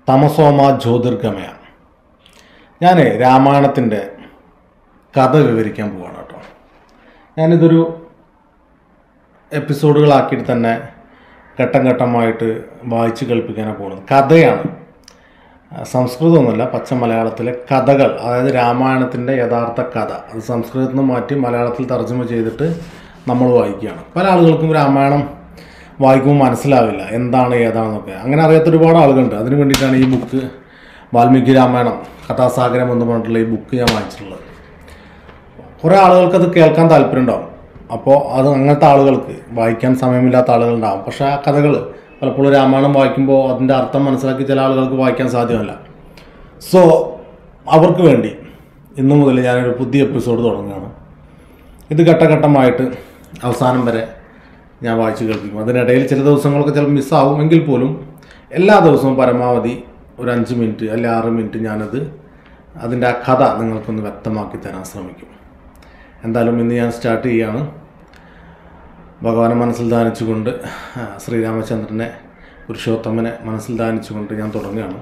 തമസോമ ജ്യോതിർഗമയ ഞാൻ രാമായണത്തിൻ്റെ കഥ വിവരിക്കാൻ പോവാണ് കേട്ടോ ഞാനിതൊരു എപ്പിസോഡുകളാക്കിയിട്ട് തന്നെ ഘട്ടം ഘട്ടമായിട്ട് വായിച്ച് കേൾപ്പിക്കാനാണ് പോകുന്നത് കഥയാണ് ആ, സംസ്കൃതമൊന്നുമല്ല പച്ച മലയാളത്തിലെ കഥകൾ അതായത് രാമായണത്തിൻ്റെ യഥാർത്ഥ കഥ അത് സംസ്കൃതത്തിൽ നിന്ന് മാറ്റി മലയാളത്തിൽ തർജ്ജമ ചെയ്തിട്ട് നമ്മൾ വായിക്കുകയാണ് പല ആളുകൾക്കും രാമായണം വായിക്കുമ്പോൾ മനസ്സിലാവില്ല എന്താണ് ഏതാണെന്നൊക്കെ അങ്ങനെ അറിയാത്ത ഒരുപാട് ആളുകളുണ്ട് അതിന് വേണ്ടിയിട്ടാണ് ഈ ബുക്ക് വാൽമീകി രാമായണം കഥാസാഗരം എന്ന് പറഞ്ഞിട്ടുള്ള ഈ ബുക്ക് ഞാൻ വായിച്ചിട്ടുള്ളത് കുറേ ആളുകൾക്ക് അത് കേൾക്കാൻ താല്പര്യം ഉണ്ടാവും അപ്പോൾ അത് അങ്ങനത്തെ ആളുകൾക്ക് വായിക്കാൻ സമയമില്ലാത്ത ആളുകളുണ്ടാവും പക്ഷേ ആ കഥകൾ പലപ്പോഴും രാമായണം വായിക്കുമ്പോൾ അതിൻ്റെ അർത്ഥം മനസ്സിലാക്കി ചില ആളുകൾക്ക് വായിക്കാൻ സാധ്യമല്ല സോ അവർക്ക് വേണ്ടി ഇന്നു മുതൽ ഞാനൊരു പുതിയ എപ്പിസോഡ് തുടങ്ങുകയാണ് ഇത് ഘട്ടഘട്ടമായിട്ട് അവസാനം വരെ ഞാൻ വായിച്ച് കേൾപ്പിക്കും അതിനിടയിൽ ചില ദിവസങ്ങളൊക്കെ ചിലപ്പോൾ മിസ്സാവും എങ്കിൽ പോലും എല്ലാ ദിവസവും പരമാവധി ഒരു അഞ്ച് മിനിറ്റ് അല്ലെങ്കിൽ ആറ് മിനിറ്റ് ഞാനത് അതിൻ്റെ ആ കഥ നിങ്ങൾക്കൊന്ന് വ്യക്തമാക്കി തരാൻ ശ്രമിക്കും എന്തായാലും ഇന്ന് ഞാൻ സ്റ്റാർട്ട് ചെയ്യുകയാണ് ഭഗവാനെ മനസ്സിൽ ധ്യാനിച്ചുകൊണ്ട് ആ, ശ്രീരാമചന്ദ്രനെ പുരുഷോത്തമനെ മനസ്സിൽ ധ്യാനിച്ചുകൊണ്ട് ഞാൻ തുടങ്ങുകയാണ്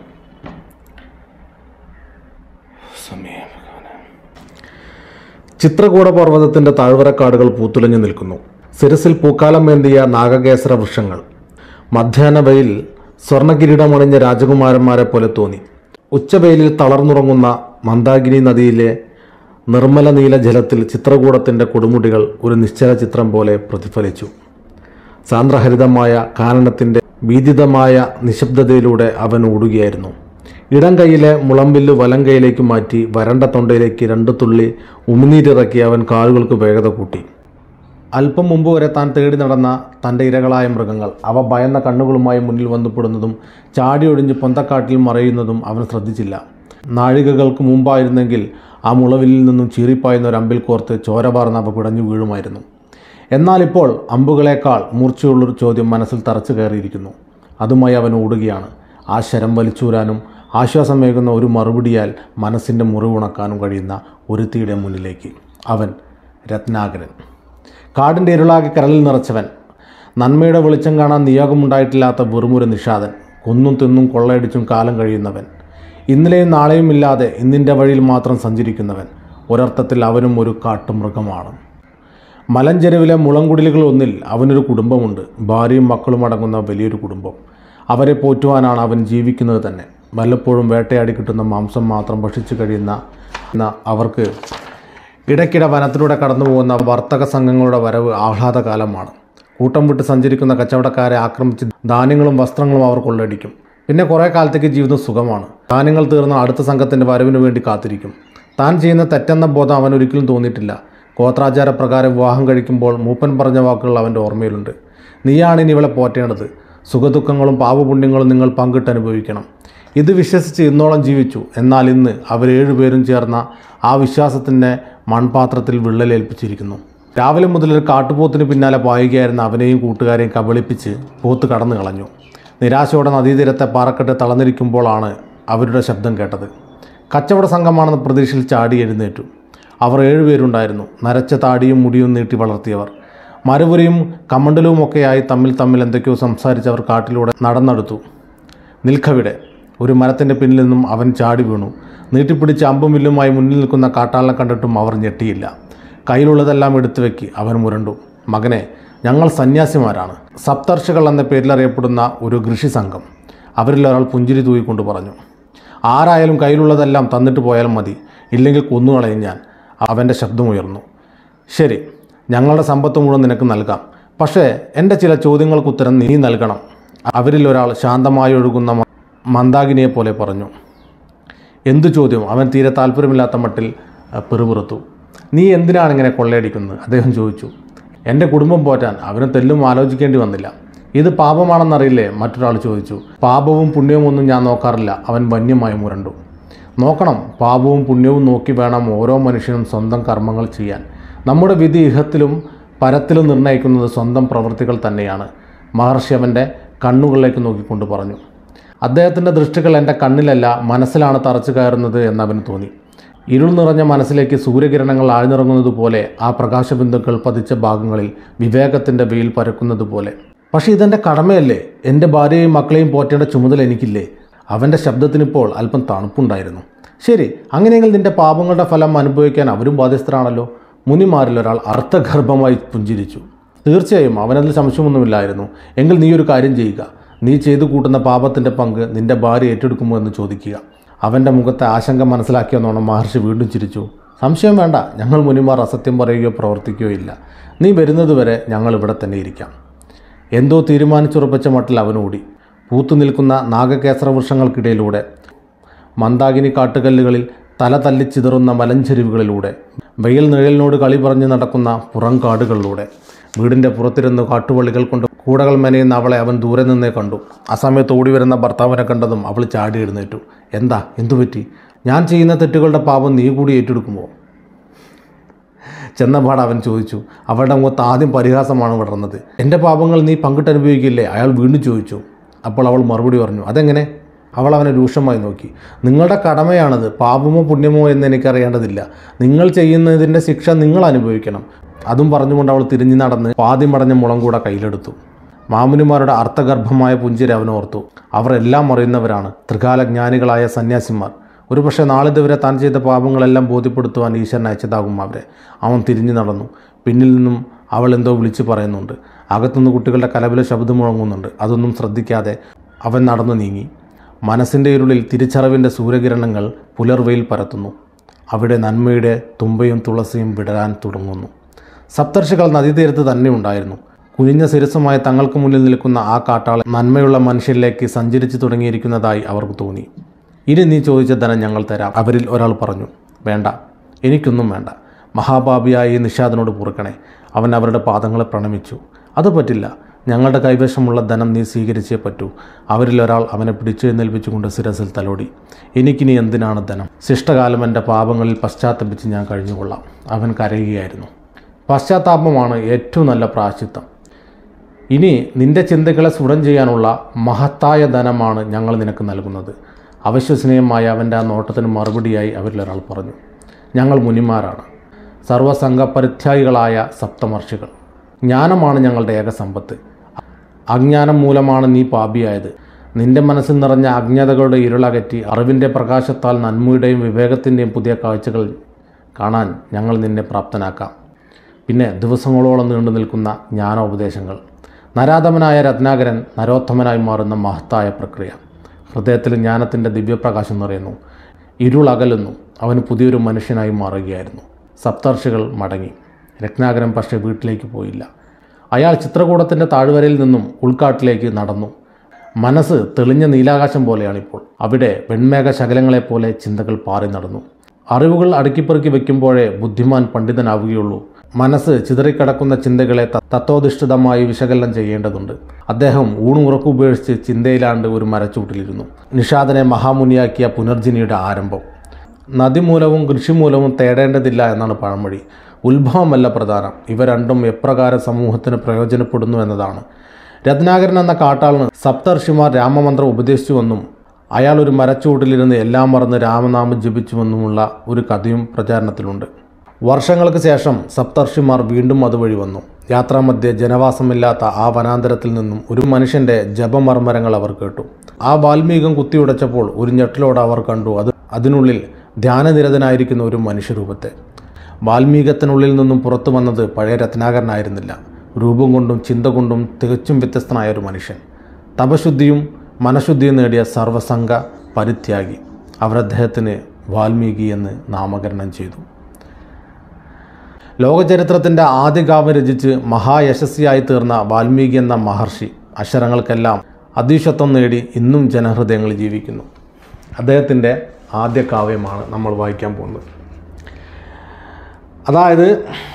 സമയം ഭഗവാനെ ചിത്രകൂട പർവ്വതത്തിന്റെ താഴ്വരക്കാടുകൾ പൂത്തുലഞ്ഞു നിൽക്കുന്നു സിരസിൽ പൂക്കാലം വേന്തിയ നാഗകേസര വൃക്ഷങ്ങൾ മധ്യാഹ്ന വെയിൽ സ്വർണ്ണകിരീടമണിഞ്ഞ രാജകുമാരന്മാരെ പോലെ തോന്നി ഉച്ചവെയിലിൽ തളർന്നുറങ്ങുന്ന മന്ദാകിനി നദിയിലെ നിർമ്മല നീല ജലത്തിൽ ചിത്രകൂടത്തിന്റെ കൊടുമുടികൾ ഒരു നിശ്ചല ചിത്രം പോലെ പ്രതിഫലിച്ചു സാന്ദ്രഹരിതമായ കാനനത്തിന്റെ ഭീതിതമായ നിശബ്ദതയിലൂടെ അവൻ ഓടുകയായിരുന്നു ഇടം കൈയിലെ മുളമ്പില്ല് വലം കൈയിലേക്ക് മാറ്റി വരണ്ട തൊണ്ടയിലേക്ക് രണ്ട് തുള്ളി ഉമിനീരിറക്കി അവൻ കാലുകൾക്ക് വേഗത കൂട്ടി അല്പം മുമ്പ് വരെ താൻ തേടി നടന്ന തൻ്റെ ഇരകളായ മൃഗങ്ങൾ അവ ഭയന്ന കണ്ണുകളുമായി മുന്നിൽ വന്നുപെടുന്നതും ചാടിയൊടിഞ്ഞ് പൊന്തക്കാട്ടിൽ മറയുന്നതും അവൻ ശ്രദ്ധിച്ചില്ല നാഴികകൾക്ക് മുമ്പായിരുന്നെങ്കിൽ ആ മുളവിലിൽ നിന്നും ചീറിപ്പായുന്ന ഒരു അമ്പിൽ കോർത്ത് ചോരപാർന്ന് അവ പിടഞ്ഞു വീഴുമായിരുന്നു എന്നാൽ ഇപ്പോൾ അമ്പുകളേക്കാൾ മൂർച്ചയുള്ളൊരു ചോദ്യം മനസ്സിൽ തറച്ചു കയറിയിരിക്കുന്നു അതുമായി അവൻ ഓടുകയാണ് ആ ശരം വലിച്ചൂരാനും ആശ്വാസമേകുന്ന ഒരു മറുപടിയാൽ മനസ്സിൻ്റെ മുറിവുണക്കാനും കഴിയുന്ന ഒരുത്തിയുടെ മുന്നിലേക്ക് അവൻ രത്നാകരൻ കാടിൻ്റെ ഇരുളാകെ കരളിൽ നിറച്ചവൻ നന്മയുടെ വെളിച്ചം കാണാൻ നിയോഗമുണ്ടായിട്ടില്ലാത്ത വെറുമൊരു നിഷാദൻ കൊന്നും തിന്നും കൊള്ളയടിച്ചും കാലം കഴിയുന്നവൻ ഇന്നലെയും നാളെയും ഇല്ലാതെ ഇന്നിൻ്റെ വഴിയിൽ മാത്രം സഞ്ചരിക്കുന്നവൻ ഒരർത്ഥത്തിൽ അവനും ഒരു കാട്ടുമൃഗമാണ് മലഞ്ചെരുവിലെ മുളംകുടിലുകൾ ഒന്നിൽ അവനൊരു കുടുംബമുണ്ട് ഭാര്യയും മക്കളും അടങ്ങുന്ന വലിയൊരു കുടുംബം അവരെ പോറ്റുവാനാണ് അവൻ ജീവിക്കുന്നത് തന്നെ വല്ലപ്പോഴും വേട്ടയാടി കിട്ടുന്ന മാംസം മാത്രം ഭക്ഷിച്ചു കഴിയുന്ന ന്ന അവർക്ക് ഇടയ്ക്കിടെ വനത്തിലൂടെ കടന്നു പോകുന്ന വർത്തക സംഘങ്ങളുടെ വരവ് ആഹ്ലാദകാലമാണ് കൂട്ടം വിട്ട് സഞ്ചരിക്കുന്ന കച്ചവടക്കാരെ ആക്രമിച്ച് ധാന്യങ്ങളും വസ്ത്രങ്ങളും അവർ കൊള്ളയടിക്കും പിന്നെ കുറേ കാലത്തേക്ക് ജീവിതം സുഖമാണ് ധാന്യങ്ങൾ തീർന്ന അടുത്ത സംഘത്തിൻ്റെ വരവിന് വേണ്ടി കാത്തിരിക്കും താൻ ചെയ്യുന്ന തെറ്റെന്ന ബോധം അവൻ ഒരിക്കലും തോന്നിയിട്ടില്ല ഗോത്രാചാര പ്രകാരം വിവാഹം കഴിക്കുമ്പോൾ മൂപ്പൻ പറഞ്ഞ വാക്കുകൾ അവൻ്റെ ഓർമ്മയിലുണ്ട് നീയാണ് ഇനി ഇവളെ പോറ്റേണ്ടത് സുഖദുഃഖങ്ങളും പാപപുണ്യങ്ങളും നിങ്ങൾ പങ്കിട്ട് അനുഭവിക്കണം ഇത് വിശ്വസിച്ച് ഇന്നോളം ജീവിച്ചു എന്നാൽ ഇന്ന് അവരേഴുപേരും ചേർന്ന ആ വിശ്വാസത്തിൻ്റെ മൺപാത്രത്തിൽ വിള്ളലേൽപ്പിച്ചിരിക്കുന്നു രാവിലെ മുതൽ ഒരു കാട്ടുപോത്തിന് പിന്നാലെ പായുകയായിരുന്ന അവനെയും കൂട്ടുകാരെയും കബളിപ്പിച്ച് പോത്ത് കടന്നു കളഞ്ഞു നിരാശയോടെ നദീതീരത്തെ പാറക്കെട്ട് തളർന്നിരിക്കുമ്പോഴാണ് അവരുടെ ശബ്ദം കേട്ടത് കച്ചവട സംഘമാണെന്ന പ്രതീക്ഷയിൽ ചാടി എഴുന്നേറ്റു അവർ ഏഴുപേരുണ്ടായിരുന്നു നരച്ച താടിയും മുടിയും നീട്ടി വളർത്തിയവർ മരുപുരയും കമണ്ടലുമൊക്കെയായി തമ്മിൽ തമ്മിൽ എന്തൊക്കെയോ സംസാരിച്ചവർ കാട്ടിലൂടെ നടന്നെടുത്തു നിൽക്കവിടെ ഒരു മരത്തിൻ്റെ പിന്നിൽ നിന്നും അവൻ ചാടി വീണു നീട്ടിപ്പിടിച്ച് അമ്പും വില്ലുമായി മുന്നിൽ നിൽക്കുന്ന കാട്ടാളനെ കണ്ടിട്ടും അവർ ഞെട്ടിയില്ല കയ്യിലുള്ളതെല്ലാം എടുത്തു വെക്കി അവൻ മുരണ്ടു മകനെ ഞങ്ങൾ സന്യാസിമാരാണ് സപ്തർഷികൾ എന്ന പേരിൽ അറിയപ്പെടുന്ന ഒരു കൃഷി സംഘം അവരിൽ ഒരാൾ പുഞ്ചിരി തൂയിക്കൊണ്ട് പറഞ്ഞു ആരായാലും കയ്യിലുള്ളതെല്ലാം തന്നിട്ട് പോയാൽ മതി ഇല്ലെങ്കിൽ കൊന്നുകളയും ഞാൻ അവൻ്റെ ശബ്ദമുയർന്നു ശരി ഞങ്ങളുടെ സമ്പത്ത് മുഴുവൻ നിനക്ക് നൽകാം പക്ഷേ എൻ്റെ ചില ചോദ്യങ്ങൾക്ക് ഉത്തരം നീ നൽകണം അവരിൽ ഒരാൾ ശാന്തമായി ഒഴുകുന്ന മ- മന്ദാകിനിയെ പോലെ പറഞ്ഞു എന്തു ചോദ്യം അവൻ തീരെ താല്പര്യമില്ലാത്ത മട്ടിൽ അഹ്, പിറുപിറുത്തു നീ എന്തിനാണ് ഇങ്ങനെ കൊള്ളയടിക്കുന്നത് അദ്ദേഹം ചോദിച്ചു എൻ്റെ കുടുംബം പോറ്റാൻ അവന് തെല്ലും ആലോചിക്കേണ്ടി വന്നില്ല ഇത് പാപമാണെന്നറിയില്ലേ മറ്റൊരാൾ ചോദിച്ചു പാപവും പുണ്യവും ഒന്നും ഞാൻ നോക്കാറില്ല അവൻ വന്യമായി മുരണ്ടു നോക്കണം പാപവും പുണ്യവും നോക്കി വേണം ഓരോ മനുഷ്യനും സ്വന്തം കർമ്മങ്ങൾ ചെയ്യാൻ നമ്മുടെ വിധി ഇഹത്തിലും പരത്തിലും നിർണ്ണയിക്കുന്നത് സ്വന്തം പ്രവൃത്തികൾ തന്നെയാണ് മഹർഷി അവൻ്റെ കണ്ണുകളിലേക്ക് നോക്കിക്കൊണ്ട് പറഞ്ഞു അദ്ദേഹത്തിൻ്റെ ദൃഷ്ടികൾ എൻ്റെ കണ്ണിലല്ല മനസ്സിലാണ് തറച്ചു കയറുന്നത് എന്നവന് തോന്നി ഇരുൾ നിറഞ്ഞ മനസ്സിലേക്ക് സൂര്യകിരണങ്ങൾ ആഴ്ന്നിറങ്ങുന്നത് പോലെ ആ പ്രകാശബിന്ദുക്കൾ പതിച്ച ഭാഗങ്ങളിൽ വിവേകത്തിൻ്റെ വെയിൽ പരക്കുന്നത് പോലെ പക്ഷേ ഇതെൻ്റെ കടമയല്ലേ എൻ്റെ ഭാര്യയെയും മക്കളെയും പോറ്റേണ്ട ചുമതല എനിക്കില്ലേ അവൻ്റെ ശബ്ദത്തിനിപ്പോൾ അല്പം തണുപ്പുണ്ടായിരുന്നു ശരി അങ്ങനെയെങ്കിൽ നിന്റെ പാപങ്ങളുടെ ഫലം അനുഭവിക്കാൻ അവരും ബാധ്യസ്ഥരാണല്ലോ മുനിമാരിൽ ഒരാൾ അർത്ഥഗർഭമായി പുഞ്ചിരിച്ചു തീർച്ചയായും അവനതിൽ സംശയമൊന്നുമില്ലായിരുന്നു എങ്കിൽ നീ ഒരു കാര്യം ചെയ്യുക നീ ചെയ്തു കൂട്ടുന്ന പാപത്തിൻ്റെ പങ്ക് നിന്റെ ഭാര്യ ഏറ്റെടുക്കുമോ എന്ന് ചോദിക്കുക അവൻ്റെ മുഖത്തെ ആശങ്ക മനസ്സിലാക്കിയെന്നോണം മഹർഷി വീണ്ടും ചിരിച്ചു സംശയം വേണ്ട ഞങ്ങൾ മുനിമാർ അസത്യം പറയുകയോ പ്രവർത്തിക്കുകയോ ഇല്ല നീ വരുന്നതുവരെ ഞങ്ങൾ ഇവിടെ തന്നെ ഇരിക്കാം എന്തോ തീരുമാനിച്ചുറപ്പിച്ച മട്ടിൽ അവനോടി പൂത്തു നിൽക്കുന്ന നാഗകേസര വൃക്ഷങ്ങൾക്കിടയിലൂടെ മന്ദാകിനി കാട്ടുകല്ലുകളിൽ തല തല്ലിച്ചിതറുന്ന മലഞ്ചെരിവുകളിലൂടെ വെയിൽ നിഴലിനോട് കളി പറഞ്ഞു നടക്കുന്ന പുറം കാടുകളിലൂടെ വീടിൻ്റെ പുറത്തിരുന്ന് കാട്ടുവള്ളികൾ കൊണ്ട് കൂടകൾ മെനയുന്ന അവളെ അവൻ ദൂരെ നിന്നേ കണ്ടു ആ സമയത്ത് ഓടി വരുന്ന ഭർത്താവിനെ കണ്ടതും അവൾ ചാടി എഴുന്നേറ്റു എന്താ എന്തുപറ്റി ഞാൻ ചെയ്യുന്ന തെറ്റുകളുടെ പാപം നീ കൂടി ഏറ്റെടുക്കുമോ ചെന്നപാട് അവൻ ചോദിച്ചു അവളുടെ മുഖത്ത് ആദ്യം പരിഹാസമാണ് വിടർന്നത് എൻ്റെ പാപങ്ങൾ നീ പങ്കിട്ടനുഭവിക്കില്ലേ അയാൾ വീണ്ടും ചോദിച്ചു അപ്പോൾ അവൾ മറുപടി പറഞ്ഞു അതെങ്ങനെ അവൾ അവനെ രൂക്ഷമായി നോക്കി നിങ്ങളുടെ കടമയാണത് പാപമോ പുണ്യമോ എന്ന് എനിക്കറിയേണ്ടതില്ല നിങ്ങൾ ചെയ്യുന്നതിൻ്റെ ശിക്ഷ നിങ്ങൾ അനുഭവിക്കണം അതും പറഞ്ഞുകൊണ്ട് അവൾ തിരിഞ്ഞു നടന്ന് പാതി മടഞ്ഞ മുളം കൂടെ കയ്യിലെടുത്തു മാമുനിമാരുടെ അർത്ഥഗർഭമായ പുഞ്ചിരി അവനോർത്തു അവർ എല്ലാം അറിയുന്നവരാണ് ത്രികാലജ്ഞാനികളായ സന്യാസിമാർ ഒരുപക്ഷെ നാളിതുവരെ താൻ ചെയ്ത പാപങ്ങളെല്ലാം ബോധ്യപ്പെടുത്തുവാൻ ഈശ്വരൻ അയച്ചതാകും അവരെ അവൻ തിരിഞ്ഞു നടന്നു പിന്നിൽ നിന്നും അവൾ എന്തോ വിളിച്ചു പറയുന്നുണ്ട് അകത്തുനിന്ന് കുട്ടികളുടെ കലവില ശബ്ദം മുഴങ്ങുന്നുണ്ട് അതൊന്നും ശ്രദ്ധിക്കാതെ അവൻ നടന്നു നീങ്ങി മനസ്സിൻ്റെ ഇരുളിൽ തിരിച്ചറിവിൻ്റെ സൂര്യകിരണങ്ങൾ പുലർവയിൽ പരത്തുന്നു അവിടെ നന്മയുടെ തുമ്പയും തുളസിയും വിടരാൻ തുടങ്ങുന്നു സപ്തർഷികൾ നദീതീരത്ത് തന്നെ ഉണ്ടായിരുന്നു കുനിഞ്ഞ ശിരസുമായി തങ്ങൾക്ക് മുന്നിൽ നിൽക്കുന്ന ആ കാട്ടാളെ നന്മയുള്ള മനുഷ്യരിലേക്ക് സഞ്ചരിച്ചു തുടങ്ങിയിരിക്കുന്നതായി അവർക്ക് തോന്നി ഇനി നീ ചോദിച്ച ധനം ഞങ്ങൾ തരാം അവരിൽ ഒരാൾ പറഞ്ഞു വേണ്ട എനിക്കൊന്നും വേണ്ട മഹാപാപിയായ ഈ നിഷാദിനോട് പൊറുക്കണേ അവൻ അവരുടെ പാദങ്ങളെ പ്രണമിച്ചു അത് പറ്റില്ല ഞങ്ങളുടെ കൈവശമുള്ള ധനം നീ സ്വീകരിച്ചേ പറ്റൂ അവരിൽ ഒരാൾ അവനെ പിടിച്ചെഴുന്നേൽപ്പിച്ചുകൊണ്ട് ശിരസിൽ തലോടി എനിക്കിനി എന്തിനാണ് ധനം ശിഷ്ടകാലം എൻ്റെ പാപങ്ങളിൽ പശ്ചാത്തപിച്ച് ഞാൻ കഴിഞ്ഞുകൊള്ളാം അവൻ കരയുകയായിരുന്നു പശ്ചാത്താപമാണ് ഏറ്റവും നല്ല പ്രാശ്ചിത്തം ഇനി നിന്റെ ചിന്തകളെ സുടം ചെയ്യാനുള്ള മഹത്തായ ധനമാണ് ഞങ്ങൾ നിനക്ക് നൽകുന്നത് അവിശ്വസനീയമായ അവൻ്റെ ആ നോട്ടത്തിന് മറുപടിയായി അവരിൽ ഒരാൾ പറഞ്ഞു ഞങ്ങൾ മുനിമാരാണ് സർവസംഘ പരിത്യാഗികളായ സപ്തമർഷികൾ ജ്ഞാനമാണ് ഞങ്ങളുടെ ഏക സമ്പത്ത് അജ്ഞാനം മൂലമാണ് നീ പാപിയായത് നിന്റെ മനസ്സിൽ നിറഞ്ഞ അജ്ഞതകളുടെ ഇരുളകറ്റി അറിവിൻ്റെ പ്രകാശത്താൽ നന്മയുടെയും വിവേകത്തിൻ്റെയും പുതിയ കാഴ്ചകൾ കാണാൻ ഞങ്ങൾ നിന്നെ പ്രാപ്തനാക്കാം പിന്നെ ദിവസങ്ങളോളം നീണ്ടു നിൽക്കുന്ന ജ്ഞാനോപദേശങ്ങൾ നരാധമനായ രത്നാകരൻ നരോത്തമനായി മാറുന്ന മഹത്തായ പ്രക്രിയ ഹൃദയത്തിൽ ജ്ഞാനത്തിൻ്റെ ദിവ്യപ്രകാശം നിറയുന്നു ഇരുളകലുന്നു അവന് പുതിയൊരു മനുഷ്യനായി മാറുകയായിരുന്നു സപ്തർഷികൾ മടങ്ങി രത്നാകരൻ പക്ഷേ വീട്ടിലേക്ക് പോയില്ല അയാൾ ചിത്രകൂടത്തിൻ്റെ താഴ്വരയിൽ നിന്നും ഉൾക്കാട്ടിലേക്ക് നടന്നു മനസ്സ് തെളിഞ്ഞ നീലാകാശം പോലെയാണിപ്പോൾ അവിടെ വെൺമേഘ ശകലങ്ങളെപ്പോലെ ചിന്തകൾ പാറി നടന്നു അറിവുകൾ അടുക്കിപ്പെറുക്കി വെക്കുമ്പോഴേ ബുദ്ധിമാൻ പണ്ഡിതനാവുകയുള്ളൂ മനസ്സ് ചിതറിക്കിടക്കുന്ന ചിന്തകളെ ത- തത്വോധിഷ്ഠിതമായി വിശകലനം ചെയ്യേണ്ടതുണ്ട് അദ്ദേഹം ഊണുറക്കു ഉപേക്ഷിച്ച് ചിന്തയിലാണ്ട് ഒരു മരച്ചൂട്ടിലിരുന്നു നിഷാദനെ മഹാമുനിയാക്കിയ പുനർജനിയുടെ ആരംഭം നദി മൂലവും കൃഷി മൂലവും തേടേണ്ടതില്ല എന്നാണ് പഴമൊഴി ഉത്ഭവമല്ല പ്രധാനം ഇവ രണ്ടും എപ്രകാരം സമൂഹത്തിന് പ്രയോജനപ്പെടുന്നു എന്നതാണ് രത്നാകരൻ എന്ന കാട്ടാളിന് സപ്തർഷിമാർ രാമമന്ത്രം ഉപദേശിച്ചുവെന്നും അയാൾ ഒരു മരച്ചുവട്ടിലിരുന്ന് എല്ലാം മറന്ന് രാമനാമം ജപിച്ചുവെന്നുമുള്ള ഒരു കഥയും പ്രചാരണത്തിലുണ്ട് വർഷങ്ങൾക്ക് ശേഷം സപ്തർഷിമാർ വീണ്ടും അതുവഴി വന്നു യാത്രാമധ്യേ ജനവാസമില്ലാത്ത ആ വനാന്തരത്തിൽ നിന്നും ഒരു മനുഷ്യന്റെ ജപമർമരങ്ങൾ അവർ കേട്ടു ആ വാൽമീകം കുത്തിയുടച്ചപ്പോൾ ഒരു ഞെട്ടലോടെ അവർ കണ്ടു അത് അതിനുള്ളിൽ ധ്യാനനിരതനായിരിക്കുന്ന ഒരു മനുഷ്യരൂപത്തെ വാൽമീകത്തിനുള്ളിൽ നിന്നും പുറത്തു വന്നത് പഴയ രത്നാകരനായിരുന്നില്ല രൂപം കൊണ്ടും ചിന്ത കൊണ്ടും തികച്ചും വ്യത്യസ്തനായ ഒരു മനുഷ്യൻ തപശുദ്ധിയും മനഃശുദ്ധിയും നേടിയ സർവസംഘ പരിത്യാഗി അവർ അദ്ദേഹത്തിന് വാൽമീകി എന്ന് നാമകരണം ചെയ്തു ലോകചരിത്രത്തിൻ്റെ ആദ്യ കാവ്യം രചിച്ച് മഹായശസ്വിയായി തീർന്ന വാൽമീകി എന്ന മഹർഷി അക്ഷരങ്ങൾക്കെല്ലാം അതീശത്വം നേടി ഇന്നും ജനഹൃദയങ്ങളിൽ ജീവിക്കുന്നു അദ്ദേഹത്തിൻ്റെ ആദ്യ കാവ്യമാണ് നമ്മൾ വായിക്കാൻ പോകുന്നത് അതായത്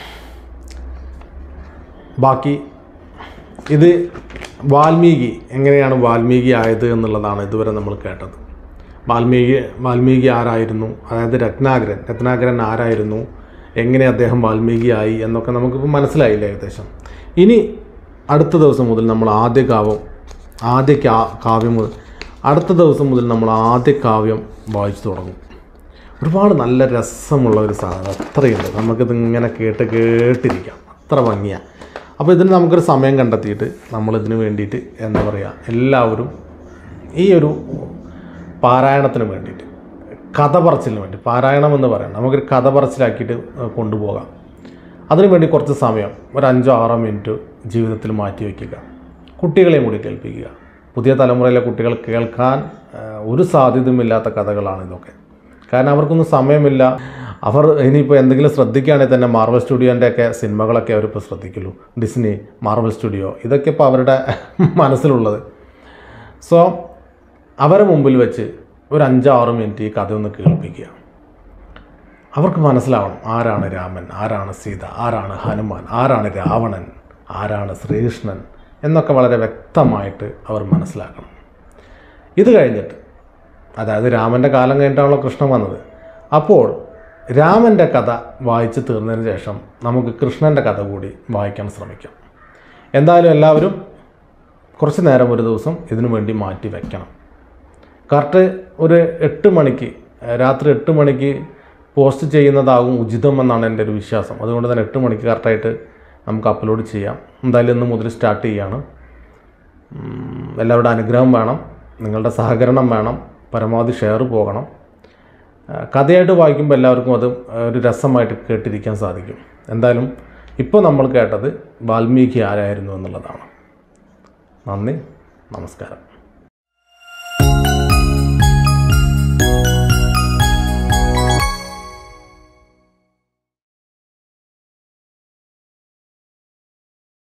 ബാക്കി ഇത് വാൽമീകി എങ്ങനെയാണ് വാൽമീകി ആയത് എന്നുള്ളതാണ് ഇതുവരെ നമ്മൾ കേട്ടത് വാൽമീകി വാൽമീകി ആരായിരുന്നു അതായത് രത്നാകരൻ രത്നാകരൻ ആരായിരുന്നു എങ്ങനെ അദ്ദേഹം വാൽമീകി ആയി എന്നൊക്കെ നമുക്കിപ്പോൾ മനസ്സിലായില്ല ഏകദേശം ഇനി അടുത്ത ദിവസം മുതൽ നമ്മൾ ആദ്യ കാവ്യം ആദ്യ കാ- കാവ്യം മുതൽ അടുത്ത ദിവസം മുതൽ നമ്മൾ ആദ്യ കാവ്യം വായിച്ചു തുടങ്ങും ഒരുപാട് നല്ല രസമുള്ള ഒരു സാധനം അത്രയുണ്ട് നമുക്കിത് ഇങ്ങനെ കേട്ട് കേട്ടിരിക്കാം അത്ര ഭംഗിയാണ് അപ്പോൾ ഇതിന് നമുക്കൊരു സമയം കണ്ടെത്തിയിട്ട് നമ്മളിതിന് വേണ്ടിയിട്ട് എന്താ പറയുക എല്ലാവരും ഈ ഒരു പാരായണത്തിന് വേണ്ടിയിട്ട് കഥ പറച്ചിലിന് വേണ്ടി പാരായണം എന്ന് പറയാം നമുക്കൊരു കഥ പറച്ചിലാക്കിയിട്ട് കൊണ്ടുപോകാം അതിനുവേണ്ടി കുറച്ച് സമയം ഒരു അഞ്ചോ ആറോ മിനിറ്റ് ജീവിതത്തിൽ മാറ്റി വയ്ക്കുക കുട്ടികളെയും കൂടി കേൾപ്പിക്കുക പുതിയ തലമുറയിലെ കുട്ടികൾ കേൾക്കാൻ ആ, ഒരു സാധ്യതയുമില്ലാത്ത കഥകളാണ് ഇതൊക്കെ കാരണം അവർക്കൊന്നും സമയമില്ല അവർ ഇനിയിപ്പോൾ എന്തെങ്കിലും ശ്രദ്ധിക്കുകയാണെങ്കിൽ തന്നെ മാർവൽ സ്റ്റുഡിയോൻ്റെ ഒക്കെ സിനിമകളൊക്കെ അവരിപ്പോൾ ശ്രദ്ധിക്കുള്ളൂ ഡിസ്നി മാർവൽ സ്റ്റുഡിയോ ഇതൊക്കെ ഇപ്പോൾ അവരുടെ മനസ്സിലുള്ളത് സോ അവരെ മുമ്പിൽ വെച്ച് ഒരു അഞ്ചാറ് മിനിറ്റ് ഈ കഥ ഒന്ന് കേൾപ്പിക്കുക അവർക്ക് മനസ്സിലാവണം ആരാണ് രാമൻ ആരാണ് സീത ആരാണ് ഹനുമാൻ ആരാണ് രാവണൻ ആരാണ് ശ്രീകൃഷ്ണൻ എന്നൊക്കെ വളരെ വ്യക്തമായിട്ട് അവർ മനസ്സിലാക്കണം ഇത് കഴിഞ്ഞിട്ട് അതായത് രാമൻ്റെ കാലം കഴിഞ്ഞിട്ടാണല്ലോ കൃഷ്ണൻ വന്നത് അപ്പോൾ രാമൻ്റെ കഥ വായിച്ച് തീർന്നതിന് ശേഷം നമുക്ക് കൃഷ്ണൻ്റെ കഥ കൂടി വായിക്കാൻ ശ്രമിക്കാം എന്തായാലും എല്ലാവരും കുറച്ച് നേരം ഒരു ദിവസം ഇതിനു വേണ്ടി മാറ്റി വയ്ക്കണം കറക്റ്റ് ഒരു എട്ട് മണിക്ക് ഏഹ് രാത്രി എട്ട് മണിക്ക് പോസ്റ്റ് ചെയ്യുന്നതാകും ഉചിതം എന്നാണ് എൻ്റെ ഒരു വിശ്വാസം അതുകൊണ്ട് തന്നെ എട്ട് മണിക്ക് കറക്റ്റായിട്ട് നമുക്ക് അപ്ലോഡ് ചെയ്യാം എന്തായാലും ഇന്ന് മുതൽ സ്റ്റാർട്ട് ചെയ്യാണ് ഉം, എല്ലാവരുടെ അനുഗ്രഹം വേണം നിങ്ങളുടെ സഹകരണം വേണം പരമാവധി ഷെയർ പോകണം ഏഹ് കഥയായിട്ട് വായിക്കുമ്പോൾ എല്ലാവർക്കും അത് ഒരു രസമായിട്ട് കേട്ടിരിക്കാൻ സാധിക്കും എന്തായാലും ഇപ്പോൾ നമ്മൾ കേട്ടത് വാൽമീകി ആരായിരുന്നു എന്നുള്ളതാണ് നന്ദി നമസ്കാരം